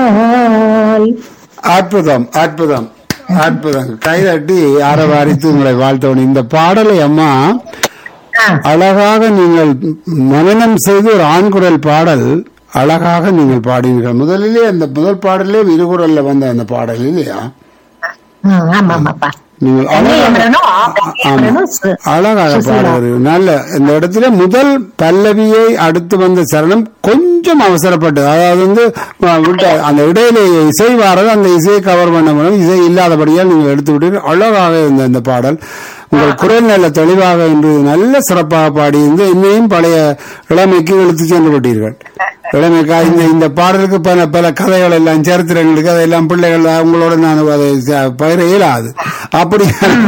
தந்தால் அற்புதம் அற்புதம் அற்புதம் கைதட்டி ஆரவாரித்து உங்களை வாழ்த்தவன் இந்த பாடலை அம்மா ஆ, அழகாக நீங்கள் மனனம் செய்து ஒரு ஆண்குரல் பாடல் அழகாக நீங்கள் பாடினீர்கள் முதலிலே அந்த முதல் பாடலே இருகுரல்ல வந்த அந்த பாடல் இல்லையா ம், ஆமா ஆமாப்பா நீங்கள் கங்கை அழகாக அமரனும் ஆமா. கங்கை அமரனும் சு- அழகாக சுசீலா. பாடுவார்கள் நல்ல இந்த இடத்துல முதல் பல்லவியை அடுத்து வந்த சரணம் கொஞ்சம் அவசரப்பட்டது அதாவது வந்து அஹ், விட்ட அந்த இடையில இசை வாரது அந்த இசையை கவர் பண்ண முடியும் இசை இல்லாதபடியால் நீங்கள் எடுத்து விட்டு அழகாக இருந்த இந்த பாடல் உங்கள் குரல் நல்ல தெளிவாக இன்று நல்ல சிறப்பாக பாடியிருந்து இன்னையும் பழைய இளமைக்கு இழுத்து சென்று விட்டீர்கள் இளமைக்கா இந்த இந்த பாடலுக்கு பல பல கதைகள் எல்லாம் சரித்திரங்களுக்கு அதெல்லாம் பிள்ளைகள் அவங்களோட நான் அதை ச- பயிர இயலாது அப்படி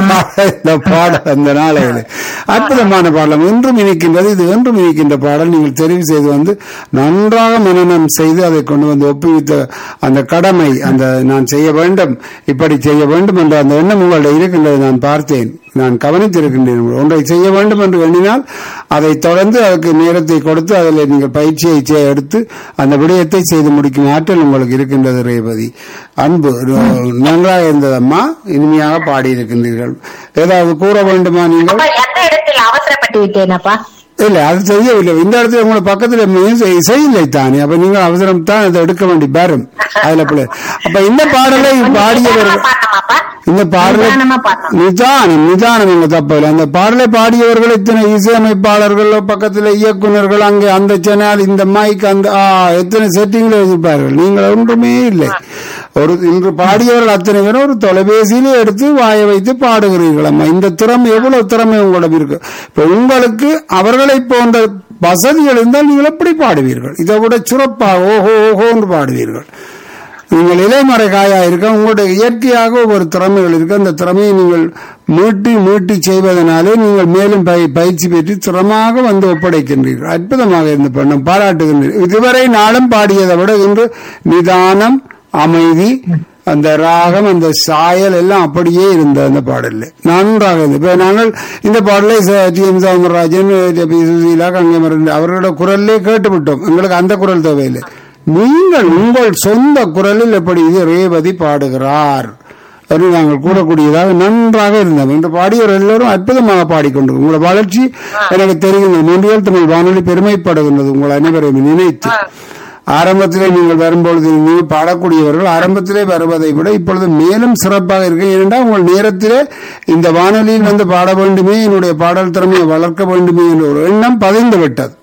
இந்த பாடல் அந்த நாளையில் அற்புதமான பாடல் இன்றும் இனிக்கின்றது இது என்றும் இனிக்கின்ற பாடல் நீங்கள் தெரிவு செய்து வந்து நன்றாக மனனம் செய்து அதை கொண்டு வந்து ஒப்புவித்த அந்த கடமை அந்த நான் செய்ய வேண்டும் இப்படி செய்ய வேண்டும் என்ற அந்த எண்ணம் உங்களிடம் இருக்கின்றது நான் பார்த்தேன் நான் கவனித்திருக்கின்றேன் ஒன்றை செய்ய வேண்டும் என்று எண்ணினால் அதை தொடர்ந்து அதற்கு நேரத்தை கொடுத்து அதில் நீங்கள் பயிற்சியை செ- எடுத்து அந்த விடயத்தை செய்து முடிக்கும் ஆற்றல் உங்களுக்கு இருக்கின்றது ரேவதி அன்பு ரொ- நன்றாக இருந்ததம்மா இனிமையாக பாடியிருக்கின்றீர்கள் ஏதாவது கூற வேண்டுமா நீங்கள் அப்பா, எந்த இடத்தில் அவசரப்பட்டு விட்டேனப்பா இல்ல அது செய்யவில்லை இந்த இடத்துல உங்களை பக்கத்துல மெயின் செய்- செய்யலை தானே அப்ப நீங்க அவசரம் தான் அதை எடுக்க வேண்டி வரும் அதுல பிள்ளை அப்ப இந்த பாடலை பாடியவர்கள் பாடணுமாப்பா இந்த பாடலை நிதானமா பாடணும் நிதானம் நிதானம் எங்க தப்பில்லை அந்த பாடலை பாடியவர்கள் இத்தனை இசையமைப்பாளர்கள் பக்கத்துல இயக்குனர்கள் அங்கே அந்த சேனல் இந்த மைக் அந்த ஆ, எத்தனை செட்டிங்ல வச்சிருப்பார்கள் நீங்கள் ஒன்றுமே இல்லை ஒரு இன்று பாடியவர்கள் அத்தனை பேரும் ஒரு தொலைபேசியில எடுத்து வாய வைத்து பாடுகிறீர்கள் அம்மா இந்த திறமை எவ்வளவு திறமை உங்களிடம் இருக்கு இப்ப உங்களுக்கு அவர்களை போன்ற வசதிகள் இருந்தால் நீங்கள் எப்படி பாடுவீர்கள் இதை விட சிறப்பாக ஓஹோ ஓஹோன்னு பாடுவீர்கள் நீங்கள் இலைமறை காயா இருக்க உங்களுடைய இயற்கையாக ஒரு திறமைகள் இருக்கு அந்த திறமையை நீங்கள் மீட்டி மீட்டி செய்வதனாலே நீங்கள் மேலும் பய- பயிற்சி பெற்று திறமாக வந்து ஒப்படைக்கின்றீர்கள் அற்புதமாக இருந்த பெண்ணும் பாராட்டுகின்றீர்கள் இதுவரை நாளும் பாடியதை விட இன்று நிதானம் அமைதி அந்த ராகம் அந்த சாயல் எல்லாம் அப்படியே இருந்த அந்த பாடல்ல நன்றாக இருந்தது இப்ப நாங்கள் இந்த பாடலை ச- T M Soundararajan P. Susheela Gangai Amaran அவர்களோட குரல்லே கேட்டுவிட்டோம் எங்களுக்கு அந்த குரல் தேவையில்லை நீங்கள் உங்கள் சொந்த குரலில் எப்படி இது ரேவதி பாடுகிறார் என்று நாங்கள் கூறக்கூடியதாக நன்றாக இருந்தோம் என்று பாடியவர் எல்லோரும் அற்புதமாக பாடிக்கொண்டு உங்களோட வளர்ச்சி எனக்கு தெரிகின்றது மூன்றியல் தமிழ் வானொலி பெருமைப்படுகின்றது உங்கள் அனைவரையும் நினைத்து ஆரம்பத்திலே நீங்கள் வரும்பொழுது நீங்கள் பாடக்கூடியவர்கள் ஆரம்பத்திலே வருவதை விட இப்பொழுது மேலும் சிறப்பாக இருக்கு ஏனென்றால் உங்கள் நேரத்திலே இந்த வானொலியில் வந்து பாட வேண்டுமே என்னுடைய பாடல் திறமையை வளர்க்க வேண்டுமே என்ற ஒரு எண்ணம் பதிந்து விட்டது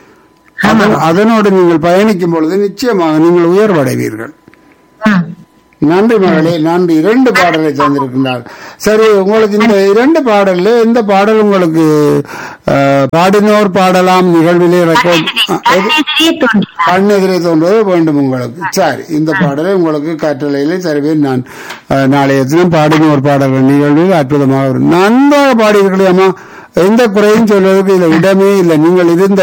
அதன்- அதனோடு நீங்கள் பயணிக்கும் பொழுது நிச்சயமாக நீங்கள் உயர்வடைவீர்கள் ம். நன்றி மகளே நன்றி இரண்டு பாடலை தந்திருக்கின்றார் சரி உங்களுக்கு இந்த இரண்டு பாடல்ல எந்த பாடல் உங்களுக்கு அஹ், பாடினோர் பாடலாம் நிகழ்விலே ரெக்கார்ட் கண்ணெதிரே தோன்றினார் கண்ணெதிரே தோன்றுவது வேண்டும் உங்களுக்கு சரி இந்த பாடலை உங்களுக்கு கற்றலையிலே தருவேன் நான் அஹ், நாளைய தினம் பாடினோர் பாடல்கள் நிகழ்வில் அற்புதமாக வரும் நன்றாக பாடியிருக்கிறேன் அம்மா எந்த குறையும் சொல்வதற்கு இதுல இடமே இல்லை நீங்கள் இருந்த